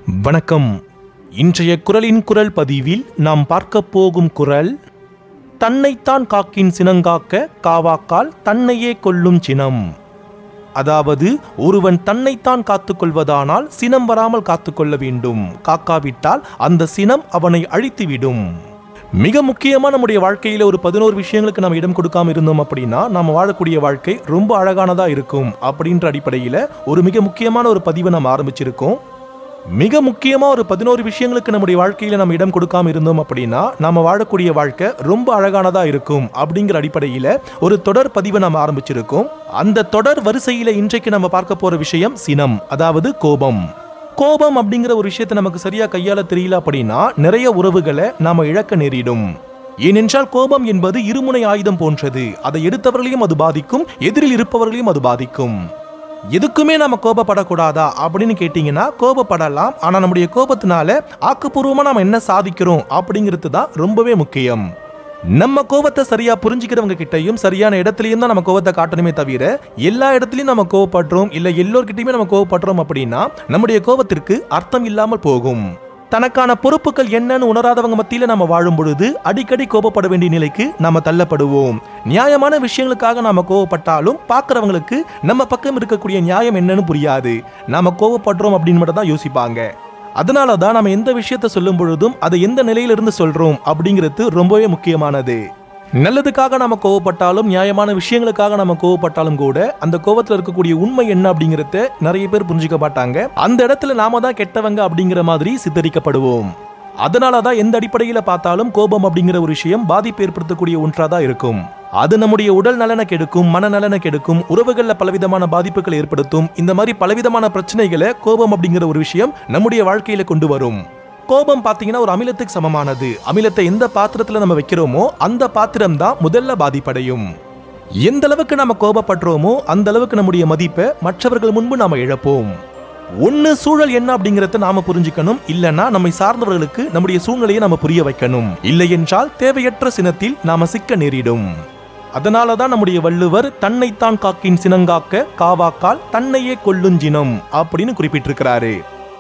வணக்கம் இன்றைய குரலின் குரல் பதிவில் நாம் பார்க்க போகும் குரல் தன்னைத்தான் காக்கின் சினங்காக்க காவாக்கால் தன்னையே கொல்லும் சினம் அதாவது ஒருவன் தன்னைத்தான் காத்துக்கொள்வதானால் சினம் வராமல் காத்துக்கொள்ள வேண்டும் காக்காவிட்டால் அந்த சினம் அவனை அழித்துவிடும் மிக முக்கியமா நம்முடைய வாழ்க்கையில ஒரு பதினோரு விஷயங்களுக்கு நம்ம இடம் கொடுக்காம இருந்தோம் அப்படின்னா நம்ம வாழக்கூடிய வாழ்க்கை ரொம்ப அழகானதா இருக்கும் அப்படின்ற அடிப்படையில ஒரு மிக முக்கியமான ஒரு பதிவை நம்ம ஆரம்பிச்சிருக்கோம் மிக முக்கியமா ஒரு பதினோரு விஷயங்களுக்கு நம்முடைய வாழ்க்கையில நம்ம இடம் கொடுக்காம இருந்தோம் அப்படின்னா நாம வாழக்கூடிய வாழ்க்கை ரொம்ப அழகானதா இருக்கும் அப்படிங்கிற அடிப்படையில ஒரு தொடர் பதிவை நம்ம ஆரம்பிச்சிருக்கோம் அந்த தொடர் வரிசையில இன்றைக்கு நம்ம பார்க்க போற விஷயம் சினம் அதாவது கோபம் கோபம் அப்படிங்கிற ஒரு விஷயத்தை நமக்கு சரியா கையாள தெரியல அப்படின்னா நிறைய உறவுகளை நாம இழக்க நேரிடும் ஏனென்றால் கோபம் என்பது இருமுனை ஆயுதம் போன்றது அதை எடுத்தவர்களையும் அது பாதிக்கும் எதிரில் இருப்பவர்களையும் அது பாதிக்கும் எதுக்குமே நம்ம கோபப்படக்கூடாதா அப்படின்னு கேட்டிங்கன்னா கோபப்படலாம் ஆனால் நம்முடைய கோபத்தினால ஆக்கப்பூர்வமாக நம்ம என்ன சாதிக்கிறோம் அப்படிங்கிறது தான் ரொம்பவே முக்கியம் நம்ம கோபத்தை சரியா புரிஞ்சுக்கிறவங்க கிட்டயும் சரியான இடத்துலயும் தான் நம்ம கோபத்தை காட்டணுமே தவிர எல்லா இடத்துலயும் நம்ம கோவப்படுறோம் இல்ல எல்லோர்கிட்டயுமே நம்ம கோவப்படுறோம் அப்படின்னா நம்முடைய கோபத்திற்கு அர்த்தம் இல்லாமல் போகும் தனக்கான பொறுப்புகள் என்னன்னு உணராதவங்க மத்தியில நம்ம வாழும் பொழுது அடிக்கடி கோபப்பட வேண்டிய நிலைக்கு நாம தள்ளப்படுவோம் நியாயமான விஷயங்களுக்காக நாம கோவப்பட்டாலும் பார்க்கறவங்களுக்கு நம்ம பக்கம் இருக்கக்கூடிய நியாயம் என்னன்னு புரியாது நாம கோவப்படுறோம் அப்படின்னு மட்டும் தான் யோசிப்பாங்க அதனால தான் நம்ம எந்த விஷயத்த சொல்லும் பொழுதும் அதை எந்த நிலையிலிருந்து சொல்றோம் அப்படிங்கிறது ரொம்பவே முக்கியமானது நல்லதுக்காக நாம கோவப்பட்டாலும் நியாயமான விஷயங்களுக்காக நம்ம கோவப்பட்டாலும் கூட அந்த கோவத்துல இருக்கக்கூடிய உண்மை என்ன அப்படிங்கறத நிறைய பேர் புரிஞ்சுக்க மாட்டாங்க அந்த இடத்துல நாம தான் கெட்டவங்க அப்படிங்கிற மாதிரி சித்தரிக்கப்படுவோம் அதனால தான் எந்த அடிப்படையில பார்த்தாலும் கோபம் அப்படிங்கிற ஒரு விஷயம் பாதிப்பு ஏற்படுத்தக்கூடிய ஒன்றா தான் இருக்கும் அது நம்முடைய உடல் நலனை கெடுக்கும் மனநலனை கெடுக்கும் உறவுகள்ல பலவிதமான பாதிப்புகளை ஏற்படுத்தும் இந்த மாதிரி பலவிதமான பிரச்சனைகளை கோபம் அப்படிங்கிற ஒரு விஷயம் நம்முடைய வாழ்க்கையில கொண்டு வரும் கோபம் பாத்தீங்கன்னா ஒரு அமிலத்துக்கு சமமானது அமிலத்தை எந்த பாத்திரத்துல நம்ம வைக்கிறோமோ அந்த பாத்திரம் தான் முதல்ல பாதிப்படையும் எந்த அளவுக்கு நம்ம கோபப்படுறோமோ அந்த அளவுக்கு நம்முடைய மதிப்பை மற்றவர்கள் முன்பு நாம இழப்போம் ஒன்னு சூழல் என்ன அப்படிங்கறத நாம புரிஞ்சுக்கணும் இல்லனா நம்மை சார்ந்தவர்களுக்கு நம்முடைய சூழ்நிலையை நாம புரிய வைக்கணும் இல்லை என்றால் தேவையற்ற சினத்தில் நாம சிக்க நேரிடும் அதனால தான் நம்முடைய வள்ளுவர் தன்னைத்தான் காக்கின் சினங்காக்க காவாக்கால் தன்னையே கொல்லுஞ்சினம் அப்படின்னு குறிப்பிட்டிருக்கிறாரு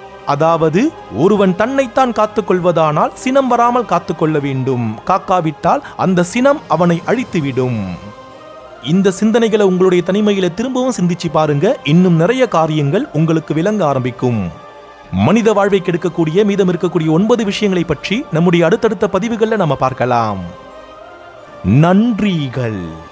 அதாவது ஒருவன் தன்னைத்தான் காத்துக்கொள்வதானால் சினம் வராமல் காத்துக்கொள்ள வேண்டும் காக்காவிட்டால் அந்த சினம் அவனை அழித்துவிடும் இந்த சிந்தனைகளை உங்களுடைய தனிமையில திரும்பவும் சிந்திச்சு பாருங்க இன்னும் நிறைய காரியங்கள் உங்களுக்கு விளங்க ஆரம்பிக்கும் மனித வாழ்வை கெடுக்கக்கூடிய மீதம் இருக்கக்கூடிய ஒன்பது விஷயங்களை பற்றி நம்முடைய அடுத்தடுத்த பதிவுகளில் நம்ம பார்க்கலாம் நன்றிகள்